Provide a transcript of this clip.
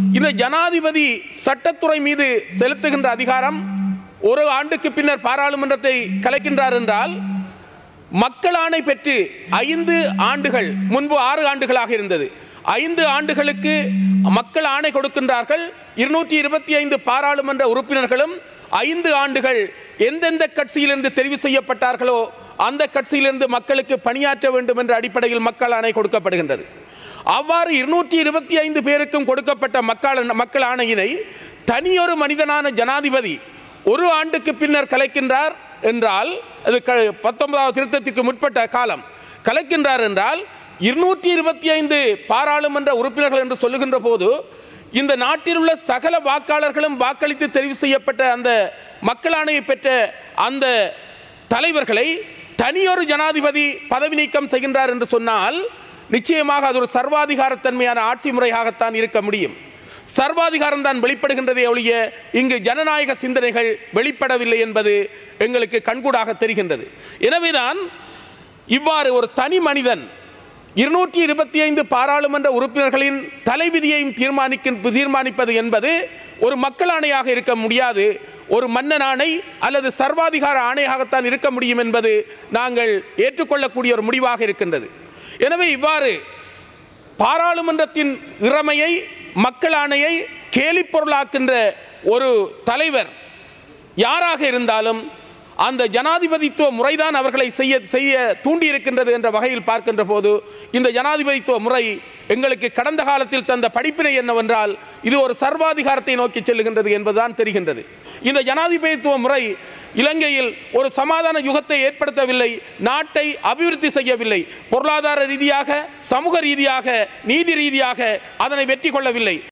இந்த ஜனாதிபதி சட்டத்துறை மீது செலுத்துகின்ற அதிகாரம் ஒரு ஆண்டுக்கு பின்னர் பாராளுமன்றத்தை கலைக்கின்றார் என்றால் மக்கள் ஆணை பெற்று ஐந்து ஆண்டுகள் முன்பு ஆறு ஆண்டுகளாக இருந்தது ஐந்து ஆண்டுகளுக்கு மக்கள் ஆணை கொடுக்கின்றார்கள் இருநூற்றி இருபத்தி ஐந்து பாராளுமன்ற உறுப்பினர்களும் ஐந்து ஆண்டுகள் எந்தெந்த கட்சியிலிருந்து தெரிவு செய்யப்பட்டார்களோ அந்த கட்சியிலிருந்து மக்களுக்கு பணியாற்ற வேண்டும் என்ற அடிப்படையில் மக்கள் ஆணை கொடுக்கப்படுகின்றது அவ்வாறு இருநூற்றி இருபத்தி ஐந்து பேருக்கும் கொடுக்கப்பட்ட மக்கள் மக்கள் ஆணையினை தனியொரு மனிதனான ஜனாதிபதி ஒரு ஆண்டுக்கு பின்னர் கலைக்கின்றார் என்றால் அது க பத்தொன்பதாவது திருத்தத்திற்கு முற்பட்ட காலம் கலைக்கின்றார் என்றால் இருநூற்றி இருபத்தி ஐந்து பாராளுமன்ற உறுப்பினர்கள் என்று சொல்லுகின்ற போது இந்த நாட்டில் உள்ள சகல வாக்காளர்களும் வாக்களித்து தெரிவு செய்யப்பட்ட அந்த மக்கள் ஆணையை பெற்ற அந்த தலைவர்களை தனியொரு ஜனாதிபதி பதவி நீக்கம் செய்கின்றார் என்று சொன்னால் நிச்சயமாக அது ஒரு சர்வாதிகாரத்தன்மையான ஆட்சி முறையாகத்தான் இருக்க முடியும் சர்வாதிகாரம் தான் வெளிப்படுகின்றதே ஒழிய இங்கு ஜனநாயக சிந்தனைகள் வெளிப்படவில்லை என்பது எங்களுக்கு கண்கூடாக தெரிகின்றது எனவேதான் இவ்வாறு ஒரு தனி மனிதன் இருநூற்றி இருபத்தி ஐந்து பாராளுமன்ற உறுப்பினர்களின் தலைவிதியையும் தீர்மானிக்க தீர்மானிப்பது என்பது ஒரு மக்கள் ஆணையாக இருக்க முடியாது ஒரு மன்னன் ஆணை அல்லது சர்வாதிகார ஆணையாகத்தான் இருக்க முடியும் என்பது நாங்கள் ஏற்றுக்கொள்ளக்கூடிய ஒரு முடிவாக இருக்கின்றது எனவே இவ்வாறு பாராளுமன்றத்தின் இறமையை மக்கள் ஆணையை கேலி பொருளாக்கின்ற ஒரு தலைவர் யாராக இருந்தாலும் அந்த ஜனாதிபதித்துவ முறைதான் அவர்களை செய்ய செய்ய தூண்டியிருக்கின்றது என்ற வகையில் பார்க்கின்ற போது இந்த ஜனாதிபதித்துவ முறை எங்களுக்கு கடந்த காலத்தில் தந்த படிப்பினை என்னவென்றால் இது ஒரு சர்வாதிகாரத்தை நோக்கி செல்லுகின்றது என்பதுதான் தெரிகின்றது இந்த ஜனாதிபதித்துவ முறை இலங்கையில் ஒரு சமாதான யுகத்தை ஏற்படுத்தவில்லை நாட்டை அபிவிருத்தி செய்யவில்லை பொருளாதார ரீதியாக சமூக ரீதியாக நீதி ரீதியாக அதனை வெற்றி கொள்ளவில்லை